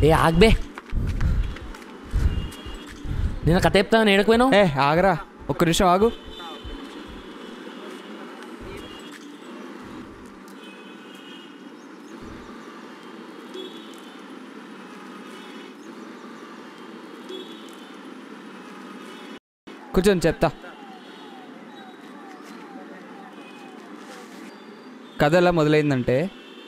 ఏ ఆగ్బే నేను కథ చెప్తాను ఏడకపోయినావు ఏ ఆగరా ఒక్క నిమిషం ఆగు కూర్చొని చెప్తా కథ ఎలా మొదలైందంటే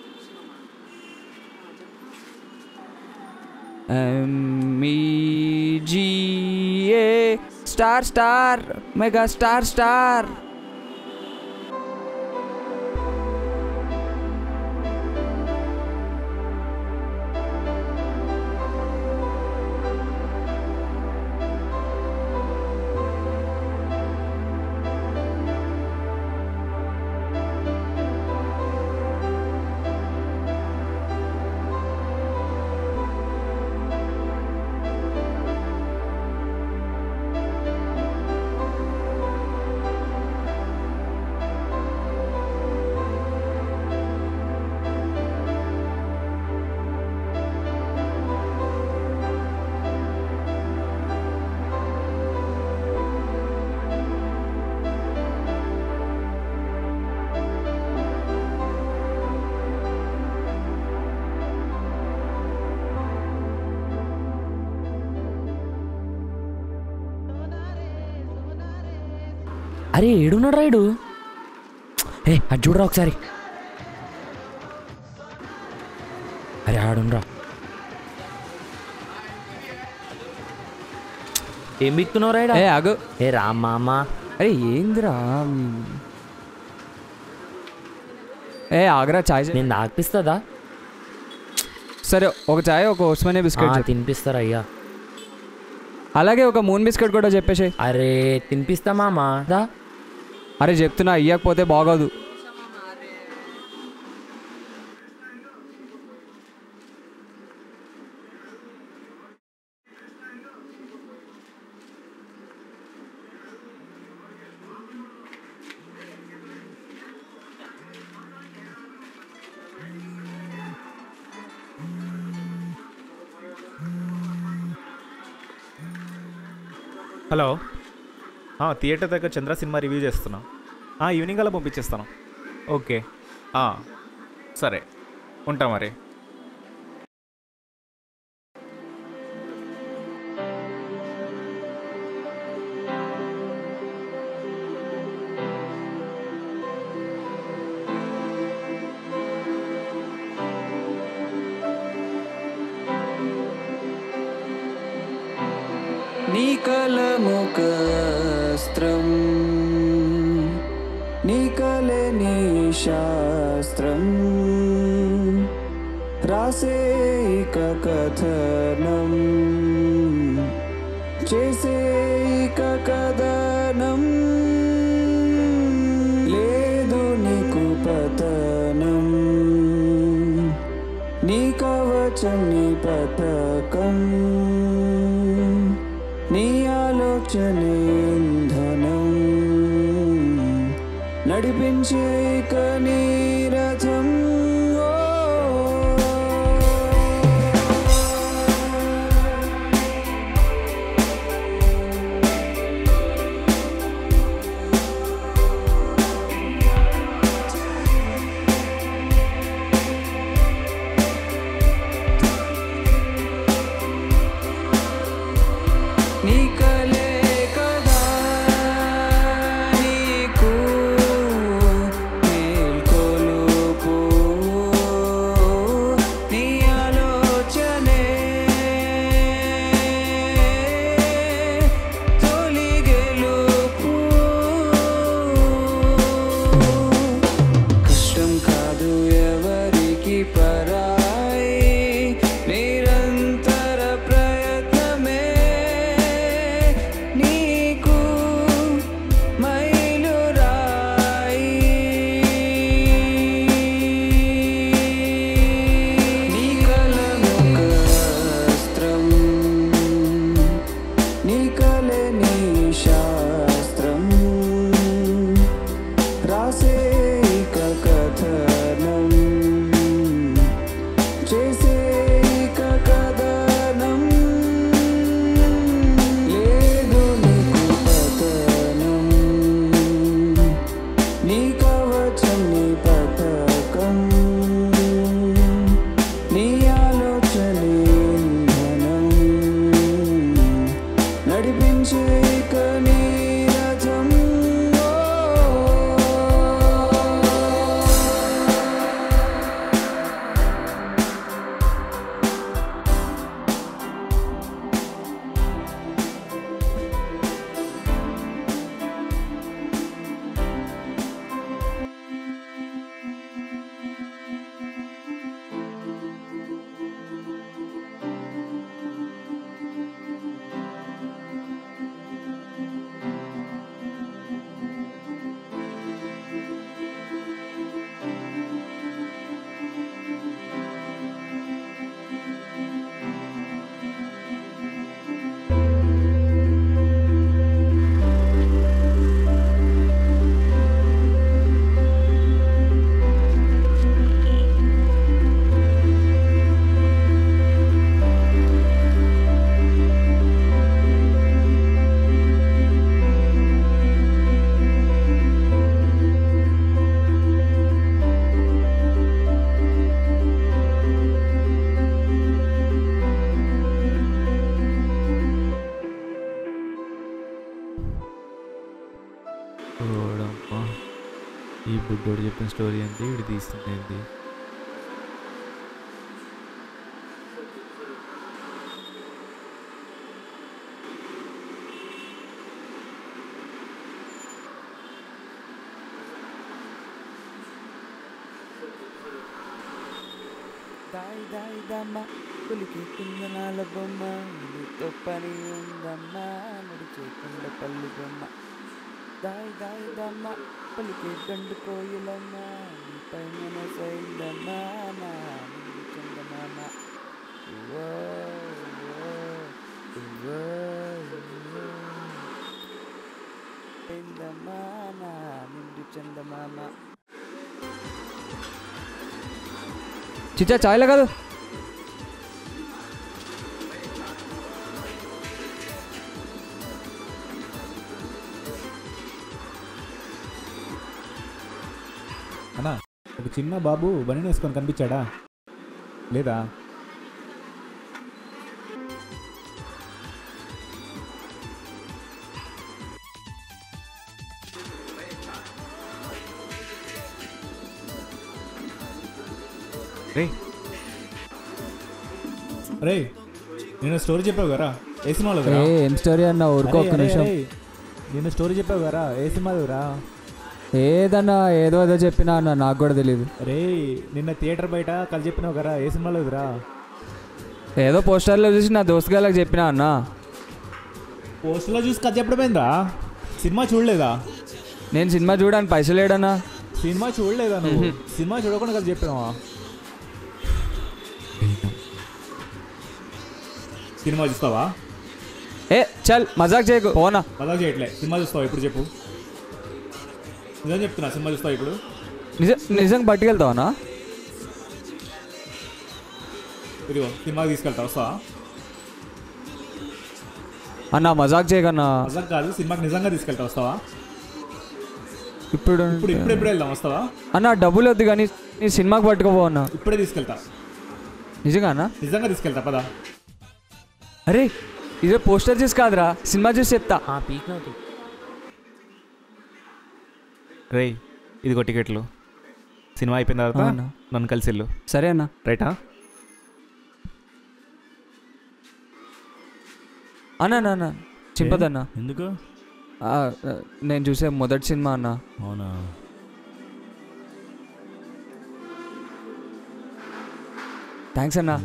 M E G A star star mega star star అరే ఏడున్నాడు రాయుడు ఏ అది చూడరా ఒకసారి అరే ఆడునరా ఏం బిక్తున్నావు రాయుడా ఏ ఆగు ఏ రామ్మామ అరే ఏందిరా ఏ ఆగరా చాయ్ చే- నేను తాగిపిస్తుందా సరే ఒక చాయ్ ఒక ఉస్మానియా బిస్కెట్ చెప్పు. తినిపిస్తారా అయ్యా అలాగే ఒక మూన్ బిస్కెట్ కూడా చెప్పేసి అరే తినిపిస్తా మామా దా అరే చెప్తున్నా ఇయ్యకపోతే బాగోదు హలో ఆ, థియేటర్ దగ్గర చంద్ర సినిమా రివ్యూ చేస్తున్నా ఆ, ఈవినింగ్ అలా పంపించేస్తాను ఓకే ఆ, సరే ఉంటా మరి నీ కలముకస్త్రం నీ కలే నీ శాస్త్రం రాసే ఇక కథనం చేసే ఇక కథనం లేదు నీకు పతనం నీ కవచం నీ పతకం నీ ఆలోచనే ఇంధనం నడిపించే ఇక నీ రథం ఓ. నీ కలే కదా నీకు బుడ్డోడు చెప్పిన స్టోరీ ఏంటి వీడు తీస్తుంది ఏంటి దాయి దాయి దమ్మ పులికి కుందనాల బొమ్మ నీతో పని ఉందమ్మా నడిచే కొండపల్లి బొమ్మ దాయి దాయి దమ్మ పులికి గండు కోయిలమ్మ నీపై మనసైందమ్మా నా ముందు చందమామ ఉవ్వో, ఉవ్వో, ఉవ్వో, ఉవ్వో. అయిందమ్మా నా నిండు చందమామ చిచ్చా చాయ్లే కాదు అన్నా ఒక చిన్న బాబు బని వేసుకొని కనిపించాడా లేదా రే రే నేను స్టోరీ చెప్పావు కదా ఏ సినిమాలో ఏ ఏం స్టోరీ అన్న ఊరుకో ఒక్క నిమిషం నేను స్టోరీ చెప్పావు కదా ఏ సినిమాలో రా ఏదన్నా ఏదో ఏదో చెప్పినా అన్న నాకు కూడా తెలియదు రే నిన్న థియేటర్ బయట కలి చెప్పినావు కదా ఏ సినిమాలో రా ఏదో పోస్టర్లో చూసి నా దోస్తు గారికి చెప్పినా అన్న పోస్టులో చూసి కథ చెప్పడమేందా సినిమా చూడలేదా నేను సినిమా చూడడానికి పైసలు లేడన్నా సినిమా చూడలేదా నువ్వు సినిమా చూడకుండా కథ చెప్పినావా సినిమా చూస్తావా ఏ చల్ మజాక్ చేయకు పోనా మళ్ళా చేయట్లే సినిమా చూస్తావా ఇప్పుడు చెప్పు నిజం చెప్తున్నా సినిమా చూస్తావా ఇప్పుడు నిజం నిజంగా పట్టుకెళ్తావనా ఇదిగో సినిమాకి తీసుకెళ్తా వస్తావా అన్న మజాక్ చేయకన్నా నిజం కాదు సినిమాకి నిజంగా తీసుకెళ్తా వస్తావా ఇప్పుడు ఇప్పుడు ఇప్పుడు ఎప్పుడు వెళ్దాం వస్తావా అన్న డబ్బులు వద్దు కానీ నీ సినిమాకి పట్టుకోపో అన్న ఇప్పుడే తీసుకెళ్తా నిజంగా అన్న నిజంగా తీసుకెళ్తా పదా అరే ఇదే పోస్టర్ చూసి కాదురా సినిమా చూసి చెప్తా ఆ పీక్ నవ్వుతూ రే ఇదిగో టికెట్లు సినిమా అయిపోయిన తర్వాత అవునా? నన్ను కలిసి వెళ్ళు సరే అన్న రైటా అన్న అన్న, అన్న చింపదన్న ఎందుకు ఆ, ఆ, నేను చూసే మొదటి సినిమా అన్న అవునా థ్యాంక్స్ అన్న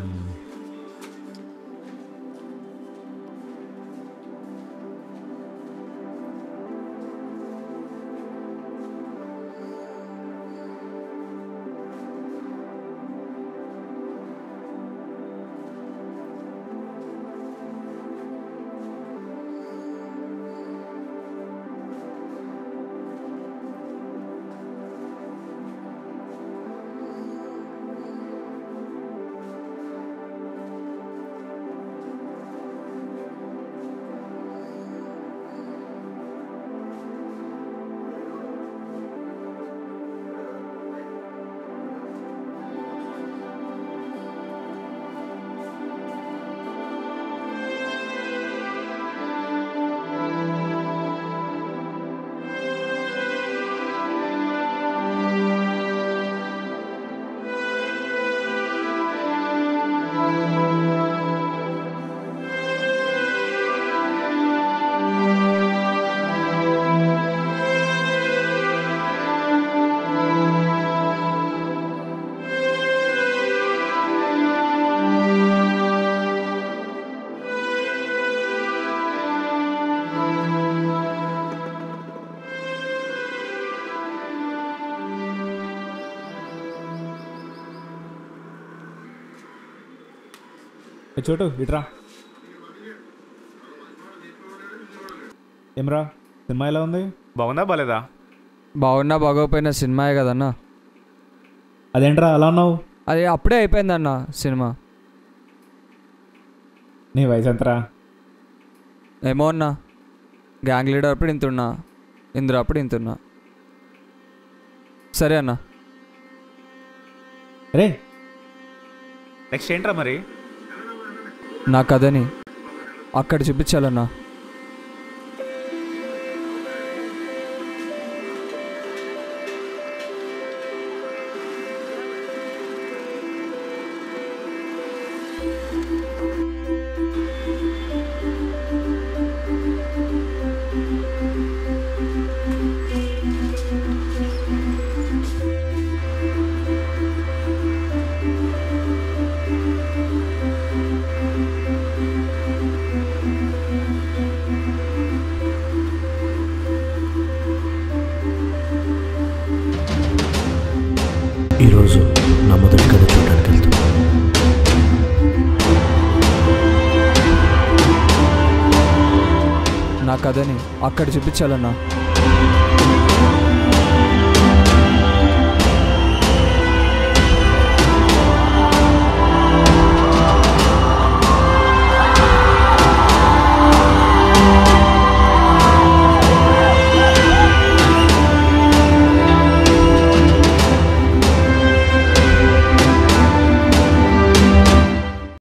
ఏ చోటు ఇట్రా ఏమ్రా సినిమా ఎలా ఉంది బాగుందా బాలేదా బాగున్నా బాగోకపోయినా సినిమాయే కదన్నా అదేంట్రా అలా ఉన్నావు అది అప్పుడే అయిపోయిందన్న సినిమా నీ వయసు ఎంతరా ఏమో అన్నా గ్యాంగ్ లీడర్ అప్పుడు ఇంతున్నా ఇందులో అప్పుడు ఇంతున్నా సరే అన్న రే నెక్స్ట్ ఏంట్రా మరి నా కథని అక్కడ చూపించాలన్నా ఈరోజు నా మొదటి కథ చూడడానికి వెళ్తున్నాను నా కథని అక్కడ చూపించాలన్నా